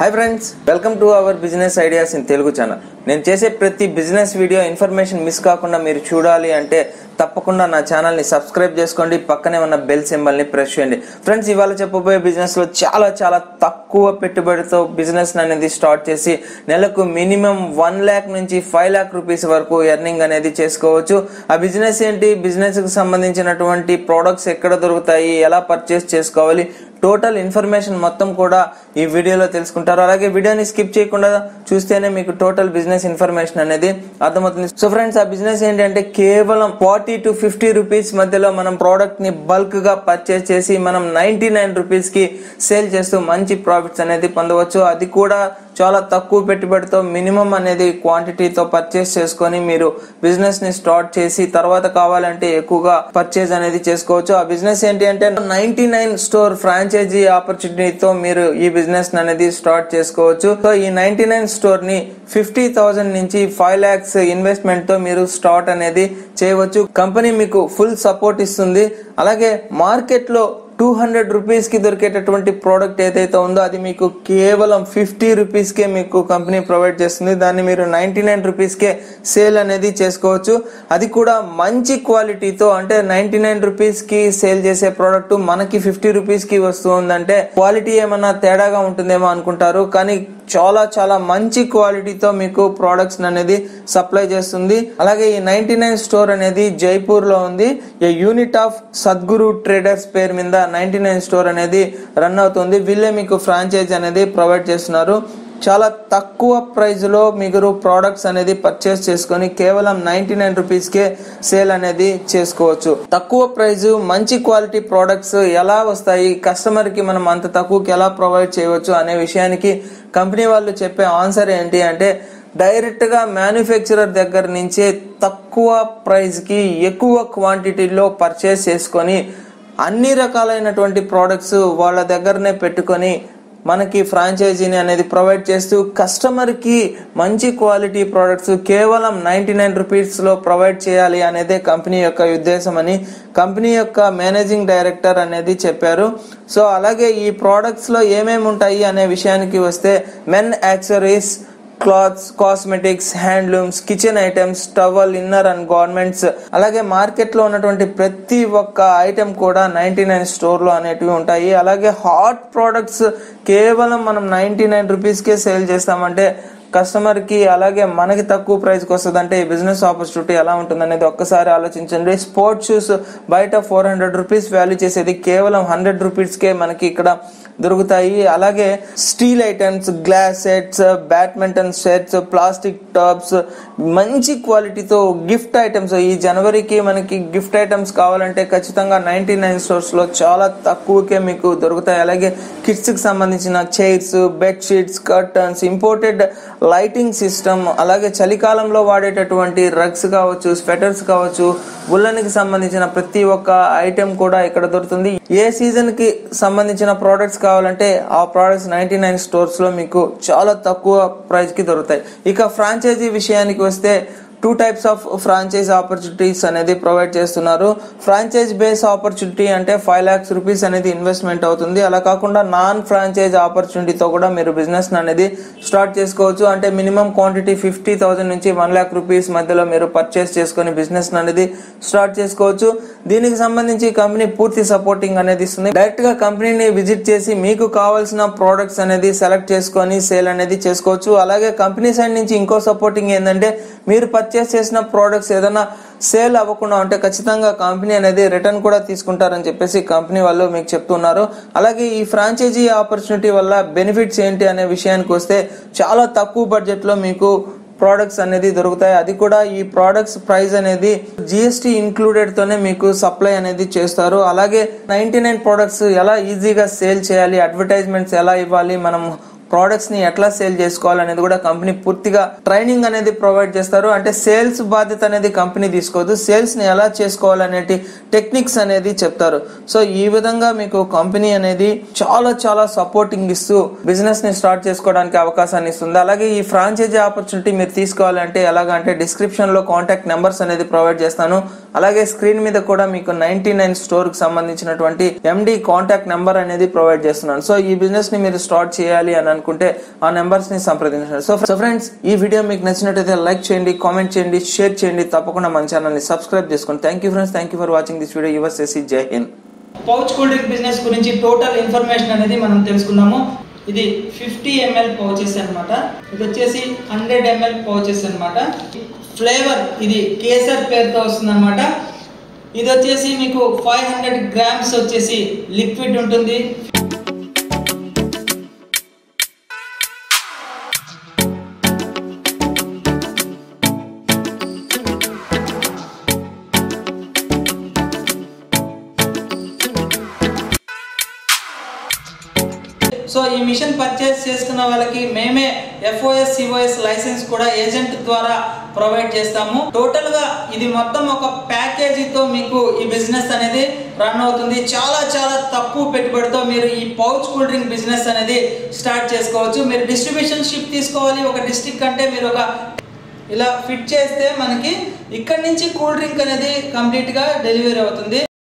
hi friends welcome to our business ideas in Telugu channel నేను చేసే ప్రతి బిజినెస్ వీడియో ఇన్ఫర్మేషన్ మిస్ కాకుండా మీరు చూడాలి అంటే తప్పకుండా నా ఛానల్ని సబ్స్క్రైబ్ చేసుకోండి పక్కనే ఉన్న బెల్ సింబల్ని ప్రెస్ చేయండి ఫ్రెండ్స్ ఇవాళ చెప్పబోయే బిజినెస్లో చాలా చాలా తక్కువ పెట్టుబడితో బిజినెస్ అనేది స్టార్ట్ చేసి నెలకు మినిమం వన్ ల్యాక్ నుంచి ఫైవ్ ల్యాక్ రూపీస్ వరకు ఎర్నింగ్ అనేది చేసుకోవచ్చు ఆ బిజినెస్ ఏంటి బిజినెస్కి సంబంధించినటువంటి ప్రోడక్ట్స్ ఎక్కడ దొరుకుతాయి ఎలా పర్చేస్ చేసుకోవాలి టోటల్ ఇన్ఫర్మేషన్ మొత్తం కూడా ఈ వీడియోలో తెలుసుకుంటారు అలాగే వీడియోని స్కిప్ చేయకుండా చూస్తేనే మీకు టోటల్ బిజినెస్ ఇన్ఫర్మేషన్ అనేది అర్థమవుతుంది సో ఫ్రెండ్స్ ఆ బిజినెస్ ఏంటంటే కేవలం ఫార్టీ టు ఫిఫ్టీ రూపీస్ మధ్యలో మనం ప్రోడక్ట్ ని బల్క్ గా పర్చేస్ చేసి మనం నైన్టీ నైన్ రూపీస్ కి సేల్ చేస్తూ మంచి ప్రాఫిట్స్ అనేది పొందవచ్చు అది కూడా చాలా తక్కువ పెట్టుబడితో మినిమం అనేది క్వాంటిటీతో పర్చేస్ చేసుకొని మీరు బిజినెస్ ని స్టార్ట్ చేసి తర్వాత కావాలంటే ఎక్కువగా పర్చేజ్ అనేది చేసుకోవచ్చు ఆ బిజినెస్ ఏంటి అంటే నైన్టీ నైన్ స్టోర్ ఫ్రాంచైజీ ఆపర్చునిటీతో మీరు ఈ బిజినెస్ అనేది స్టార్ట్ చేసుకోవచ్చు సో ఈ నైన్టీ నైన్ స్టోర్ ని ఫిఫ్టీ థౌసండ్ నుంచి ఫైవ్ లాక్స్ ఇన్వెస్ట్మెంట్ తో మీరు స్టార్ట్ అనేది చేయవచ్చు కంపెనీ మీకు ఫుల్ సపోర్ట్ ఇస్తుంది అలాగే మార్కెట్ లో టూ హండ్రెడ్ రూపీస్ కి దొరికేటటువంటి ప్రోడక్ట్ ఏదైతే ఉందో అది మీకు కేవలం ఫిఫ్టీ రూపీస్ కే మీకు కంపెనీ ప్రొవైడ్ చేస్తుంది దాన్ని మీరు నైన్టీ నైన్ రూపీస్ కే సేల్ అనేది చేసుకోవచ్చు అది కూడా మంచి క్వాలిటీతో అంటే నైన్టీ నైన్ రూపీస్ కి సేల్ చేసే ప్రోడక్ట్ మనకి ఫిఫ్టీ రూపీస్ కి వస్తుందంటే క్వాలిటీ ఏమన్నా తేడాగా ఉంటుందేమో అనుకుంటారు కానీ చాలా చాలా మంచి క్వాలిటీతో మీకు ప్రోడక్ట్స్ అనేది సప్లై చేస్తుంది అలాగే ఈ నైన్టీ నైన్ స్టోర్ అనేది జైపూర్ లో ఉంది a unit of Sadguru traders పేరు మీద నైన్టీ నైన్ స్టోర్ అనేది రన్ అవుతుంది వీళ్ళే మీకు ఫ్రాంచైజ్ అనేది ప్రొవైడ్ చేస్తున్నారు చాలా తక్కువ ప్రైస్ లో మీరు ప్రోడక్ట్స్ అనేది పర్చేస్ చేసుకొని కేవలం నైన్టీ నైన్ రూపీస్ కే సేల్ అనేది చేసుకోవచ్చు తక్కువ ప్రైస్ మంచి క్వాలిటీ ప్రోడక్ట్స్ ఎలా వస్తాయి కస్టమర్ కి మనం అంత తక్కువకి ఎలా ప్రొవైడ్ చేయవచ్చు అనే విషయానికి కంపెనీ వాళ్ళు చెప్పే ఆన్సర్ ఏంటి అంటే డైరెక్ట్ గా మ్యానుఫ్యాక్చరర్ దగ్గర నుంచే తక్కువ ప్రైస్ కి ఎక్కువ క్వాంటిటీలో పర్చేస్ చేసుకొని అన్ని రకాలైనటువంటి ప్రోడక్ట్స్ వాళ్ళ దగ్గరనే పెట్టుకొని మనకి ఫ్రాంచైజీని అనేది ప్రొవైడ్ చేస్తూ కస్టమర్ కి మంచి క్వాలిటీ ప్రోడక్ట్స్ కేవలం నైన్టీ నైన్ రూపీస్ లో ప్రొవైడ్ చేయాలి అనేదే కంపెనీ యొక్క ఉద్దేశం అని కంపెనీ యొక్క మేనేజింగ్ డైరెక్టర్ అనేది చెప్పారు సో అలాగే ఈ ప్రోడక్ట్స్ లో ఏమేమి ఉంటాయి అనే విషయానికి వస్తే men accessories clothes cosmetics handlooms kitchen items towel inner and garments అలాగే మార్కెట్ లో ఉన్నటువంటి ప్రతి ఒక్క ఐటమ్ కూడా నైన్టీ నైన్ స్టోర్ లో అనేటివి ఉంటాయి అలాగే హాట్ ప్రోడక్ట్స్ కేవలం మనం నైన్టీ నైన్ రూపీస్ కే సేల్ చేస్తామంటే కస్టమర్ కి అలాగే మనకి తక్కువ ప్రైస్ కి వస్తుంది అంటే ఈ బిజినెస్ ఆపర్చునిటీ ఎలా ఉంటుంది అనేది ఒక్కసారి ఆలోచించండి స్పోర్ట్స్ షూస్ బయట ఫోర్ హండ్రెడ్ రూపీస్ వాల్యూ చేసేది కేవలం హండ్రెడ్ రూపీస్ కే మనకి ఇక్కడ దొరుకుతాయి అలాగే steel items glass sets badminton sets plastic tops మంచి క్వాలిటీతో గిఫ్ట్ ఐటమ్స్ ఈ జనవరికి మనకి గిఫ్ట్ ఐటమ్స్ కావాలంటే ఖచ్చితంగా నైన్టీ నైన్ స్టోర్స్ లో చాలా తక్కువకే మీకు దొరుకుతాయి అలాగే కిడ్స్ కి సంబంధించిన chairs bed sheets curtains imported lighting system అలాగే చలికాలంలో వాడేటటువంటి రగ్స్ కావచ్చు స్వెటర్స్ కావచ్చు ఉల్లన్కి సంబంధించిన ప్రతి ఒక్క ఐటెం కూడా ఇక్కడ దొరుకుతుంది ఏ సీజన్ కి సంబంధించిన ప్రోడక్ట్స్ కావాలంటే ఆ ప్రోడక్ట్స్ నైన్టీ నైన్ స్టోర్స్ లో మీకు చాలా తక్కువ ప్రైస్ కి దొరుకుతాయి ఇక ఫ్రాంచైజీ విషయానికి వస్తే two types of franchise opportunities అనేది ప్రొవైడ్ చేస్తున్నారు ఫ్రాంచైజ్ బేస్ ఆపర్చునిటీ అంటే ఫైవ్ లాక్స్ రూపీస్ అనేది ఇన్వెస్ట్మెంట్ అవుతుంది అలా కాకుండా నాన్ ఫ్రాంచైజ్ ఆపర్చునిటీతో కూడా మీరు బిజినెస్ అనేది స్టార్ట్ చేసుకోవచ్చు అంటే మినిమం క్వాంటిటీ ఫిఫ్టీ థౌసండ్ నుంచి వన్ లాక్ రూపీస్ మధ్యలో మీరు పర్చేస్ చేసుకొని బిజినెస్ అనేది స్టార్ట్ చేసుకోవచ్చు దీనికి సంబంధించి కంపెనీ పూర్తి సపోర్టింగ్ అనేది ఇస్తుంది డైరెక్ట్ గా కంపెనీని విజిట్ చేసి మీకు కావాల్సిన ప్రోడక్ట్స్ అనేది సెలెక్ట్ చేసుకొని సేల్ అనేది చేసుకోవచ్చు అలాగే కంపెనీ సైడ్ నుంచి ఇంకో సపోర్టింగ్ ఏంటంటే మీరు పర్చేస్ చేసిన ప్రోడక్ట్స్ ఏదైనా సేల్ అవ్వకుండా ఉంటే ఖచ్చితంగా కంపెనీ అనేది రిటర్న్ కూడా తీసుకుంటారని చెప్పేసి కంపెనీ వాళ్ళు మీకు చెప్తున్నారు అలాగే ఈ ఫ్రాంచైజీ ఆపర్చునిటీ వల్ల బెనిఫిట్స్ ఏంటి అనే విషయానికి వస్తే చాలా తక్కువ బడ్జెట్ లో మీకు ప్రోడక్ట్స్ అనేది దొరుకుతాయి అది కూడా ఈ ప్రోడక్ట్స్ ప్రైస్ అనేది జిఎస్టీ ఇంక్లూడెడ్ తోనే మీకు సప్లై అనేది చేస్తారు అలాగే నైన్టీ నైన్ ప్రోడక్ట్స్ ఎలా ఈజీగా సేల్ చేయాలి అడ్వర్టైజ్మెంట్స్ ఎలా ఇవ్వాలి మనం ప్రోడక్ట్స్ ని ఎట్లా సేల్ చేసుకోవాలనేది కూడా కంపెనీ పూర్తిగా ట్రైనింగ్ అనేది ప్రొవైడ్ చేస్తారు అంటే సేల్స్ బాధ్యత అనేది కంపెనీ తీసుకోదు సేల్స్ ని ఎలా చేసుకోవాలనేటి టెక్నిక్స్ అనేది చెప్తారు సో ఈ విధంగా మీకు కంపెనీ అనేది చాలా చాలా సపోర్టింగ్ ఇస్తూ బిజినెస్ ని స్టార్ట్ చేసుకోవడానికి అవకాశాన్ని ఇస్తుంది అలాగే ఈ ఫ్రాంచైజీ ఆపర్చునిటీ మీరు తీసుకోవాలంటే ఎలాగంటే డిస్క్రిప్షన్ లో కాంటాక్ట్ నెంబర్స్ అనేది ప్రొవైడ్ చేస్తాను అలాగే స్క్రీన్ మీద కూడా మీకు నైన్టీ నైన్ స్టోర్ కి సంబంధించినటువంటి ఎండి కాంటాక్ట్ నెంబర్ అనేది ప్రొవైడ్ చేస్తున్నాను సో ఈ బిజినెస్ ని మీరు స్టార్ట్ చేయాలి అని అనుకుంటే ఆ నెంబర్స్ ని సంప్రదించండి సో సో ఫ్రెండ్స్ ఈ వీడియో మీకు నచ్చినట్టయితే లైక్ చేయండి కామెంట్ చేయండి షేర్ చేయండి తప్పకుండా మన ఛానల్ ని సబ్స్క్రైబ్ చేసుకోండి thank you friends thank you for watching this video your సెసి Jai Hind pouch cool drink business గురించి టోటల్ ఇన్ఫర్మేషన్ అనేది మనం తెలుసుకుందాము ఇది ఫిఫ్టీ ఎంఎల్ పౌచెస్ అన్నమాట ఇది వచ్చేసి హండ్రెడ్ ఎంఎల్ పౌచెస్ అన్నమాట ఫ్లేవర్ ఇది కేసర్ పేరుతో వస్తుంది అనమాట ఇది వచ్చేసి మీకు ఫైవ్ హండ్రెడ్ గ్రామ్స్ వచ్చేసి లిక్విడ్ ఉంటుంది సో ఈ మిషన్ పర్చేస్ చేసుకున్న వాళ్ళకి మేమే ఎఫ్ఓఎస్ సిఓఎస్ లైసెన్స్ కూడా ఏజెంట్ ద్వారా ప్రొవైడ్ చేస్తాము టోటల్ గా ఇది మొత్తం ఒక ప్యాకేజీతో మీకు ఈ బిజినెస్ అనేది రన్ అవుతుంది చాలా చాలా తక్కువ పెట్టుబడితో మీరు ఈ పౌచ్ కూల్ డ్రింక్ బిజినెస్ అనేది స్టార్ట్ చేసుకోవచ్చు మీరు డిస్ట్రిబ్యూషన్ షిప్ తీసుకోవాలి ఒక డిస్ట్రిక్ట్ అంటే మీరు ఒక ఇలా ఫిట్ చేస్తే మనకి ఇక్కడ నుంచి కూల్ డ్రింక్ అనేది కంప్లీట్గా డెలివరీ అవుతుంది